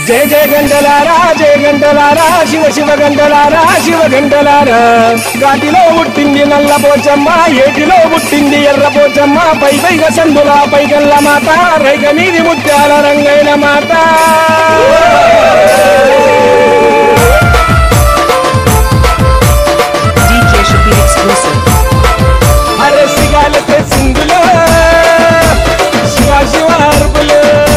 జయ జయ గంటలారా జయ గంటలారా శివ శివ గంటలారా శివ గంటలారా గాటిలో పుట్టింది నల్ల పోచమ్మ ఏటిలో పుట్టింది ఎర్ర పోచమ్మ పై పైగ సందుల పైగల్ల మాత రైగ మీది ముత్యాల రంగైన మాత DJ Shakir exclusive. అరే సిగాలతే సింధులో శివ శివ అర్బులు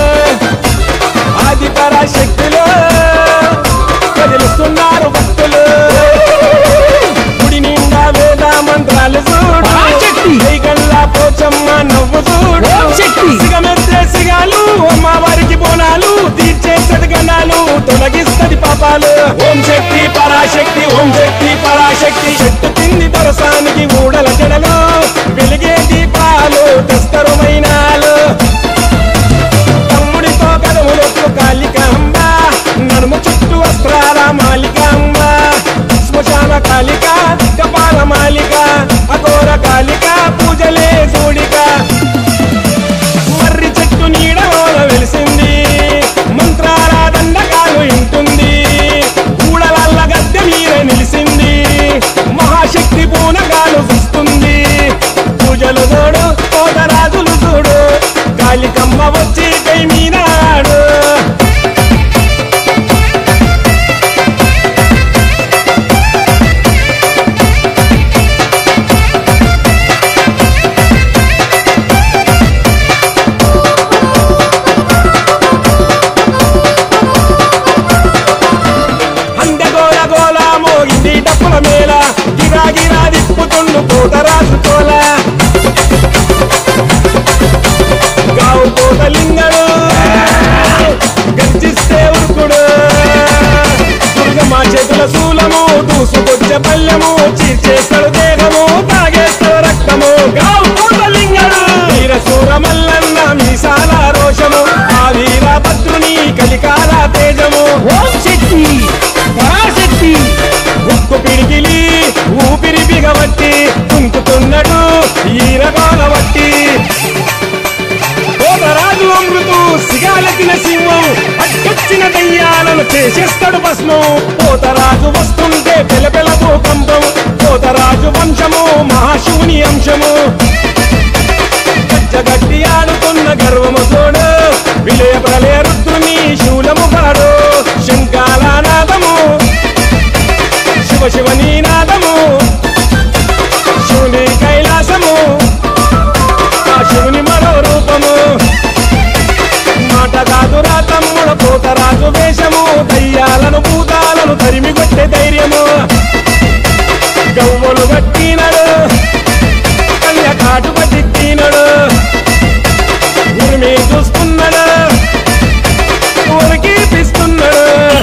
ఆది పరాశక్తిలో కదిలిస్తున్నారు భక్తులు గుడి నిండా వేద మంత్రాలు చూడు గల్లా పోచమ్మ నవ్వు చూడు సిగమెత్తే సిగాలు అమ్మవారికి బోనాలు తీర్చే సద్గణాలు తొలగిస్తది పాపాలు ఓం శక్తి పరాశక్తి ఓం శక్తి పరాశక్తి చెట్టు కింది దొరసానికి ఊడల జడలు వెలిగే దీపాలు తెస్తరుమైనాలు తమ్ముడితో కదములొట్లు కాళికాంబ నడుము చుట్టూ వస్త్రాల మాలికాంబ శ్మశాన కాళిక కపాల మాలిక అఘోర కాళిక పూజలే చూడిక మర్రి చెట్టు నీడలోన వెలిసింది మంత్రాల దండకాలు ఇంటుంది ఊడలల్ల గద్దె మీద నిలిసింది మహాశక్తి పూనకాలు చూస్తుంది పూజలు చూడు కోటరాజులు చూడు కాళికమ్మ వచ్చి కై మీనాడు అందె గోల గోల మోగింది డప్పుల మేల గిరా గిరా తిప్పుతుండు కోటరాజు కోల గావు కోటలింగడు గర్జిస్తే ఉరుకుడు దుర్గమ్మ చేతుల శూలము దూసుకొచ్చే పల్లెము చీర్చేస్తాడు దేహము తాగేస్తాడు రక్తము గావు కోటలింగడు వీర సూర మల్లన్న మీసాల రోషము ఆ వీరభద్రుని కలికాల తేజము ఓం శక్తి పరాశక్తి ఉక్కు పిడికిలి ఊపిరి బిగబట్టి తుంకుతున్నట్టు ఈరగోల బట్టి కోటరాజు అమృతు సిగాలెత్తిన సింహం అట్టొచ్చిన దయ్యాలను చేసేస్తాడు భస్మం కోటరాజు వస్తుంటే పెలపెల భూకంపం కోటరాజు వంశము మహాశివుని అంశము గట్టి ఆడుతున్న గర్వము చూడు విలయ ప్రళయ రుద్రుని శూలము కాడు శంకాల నాదము శివ శివని నాదము శివుని కైలాసము ఆ శివుని మరో రూపము మాట కాదురా తమ్ముడు పోతరాజు వేషము దయ్యాలను భూతాలను తరిమి కొట్టే ధైర్యము గవ్వలు కట్టినడు కళ్ళ కాటు పట్టినడు ఉరిమి చూస్తున్నాడు ఊరికి పిస్తున్నాడు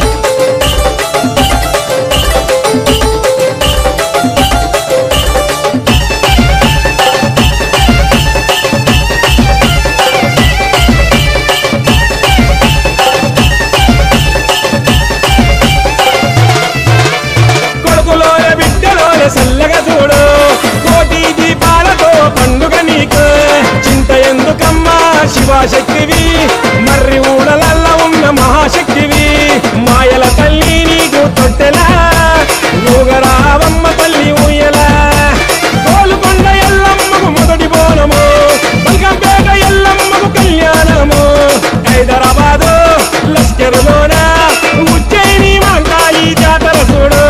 కొడుకులోన బిడ్డలోన సల్లగా చూడు కోటి దీపాలతో పండుగ నీకు చింత ఎందుకమ్మా శివశక్తివి మర్రి ఊడలల్ల ఉన్న మహాశక్తివి మాయల తల్లి నీకు తొట్టెలా ఊగరావమ్మ తల్లి ఊయలా కోలుకొండ ఎల్లమ్మకు మొదటి బోనము బల్కంపేట ఎల్లమ్మకు కళ్యాణము హైదరాబాదు లష్కరులోన ఉజ్జయిని మాంకాళి జాతర చూడు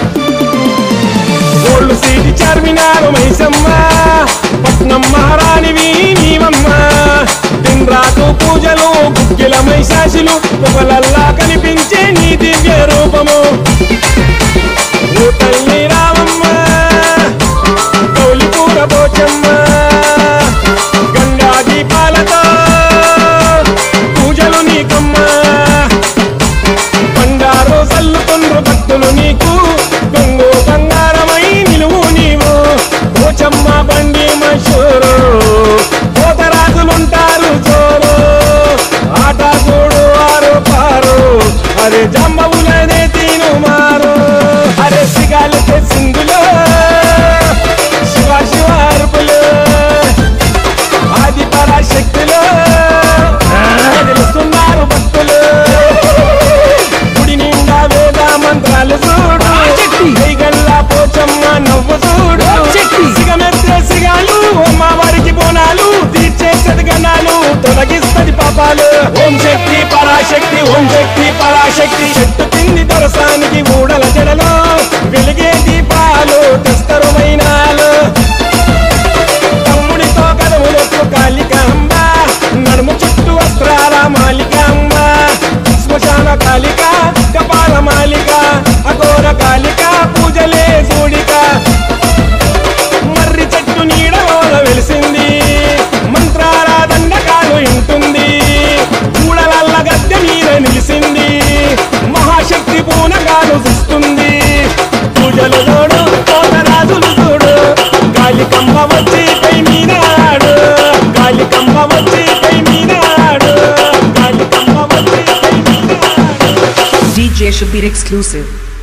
గోల్డ్ సీటి చార్మినారు మైసమ్మ పట్నం మహారాణివి నీవమ్మ దిన్రాకు పూజలు గుగ్గిల మైశాసులు పొగలల్లా కనిపించే నీ దివ్య రూపము ఓ తల్లి రామమ్మ గౌలిపూర పోచమ్మ గంగా దీపాలతో పూజలు నీకమ్మా బంగారు సల్లుతుండ్రు భక్తులు నీకు గొంగు బంగారమై నిలువు నీవు పోచమ్మ బండి మషూరు పోతరాజులుంటారు జోరు ఆట చూడు ఆరు పారు అరే జమ్మవులనే తీను మారు అరే సిగాలతే సింగులో శివ శివ అర్పులు ఆది పరాశక్తులు తెలుస్తున్నారు భక్తులు శక్తి ఓం శక్తి పరాశక్తి చెట్టు కింది దొరసానికి ఊడల జడలో వెలిగే దీపాలు తెస్తరు మైనాలు తమ్ముడితో కదవులకు కాళికాంబ నడుము చుట్టూ వస్త్రాల మాలికాంబ శ్మశాన కాళిక కపాల మాలిక అఘోర కాళిక పూజలే చూడిక మర్రి చెట్టు నీడలోన వెలిసింది మంత్రాల దండకాలు ఇంటుంది కూడలల్ల గద్దె మీద నిలిసింది మహాశక్తి పూనగాలు చూస్తుంది పూజలు చూడు కోటరాజులు చూడు గాలి కంబ వచ్చి కై మీనాడు గాలి కంబ వచ్చి కై మీనాడు గాలి కంబ వచ్చి కై మీనాడు DJ Shabir exclusive.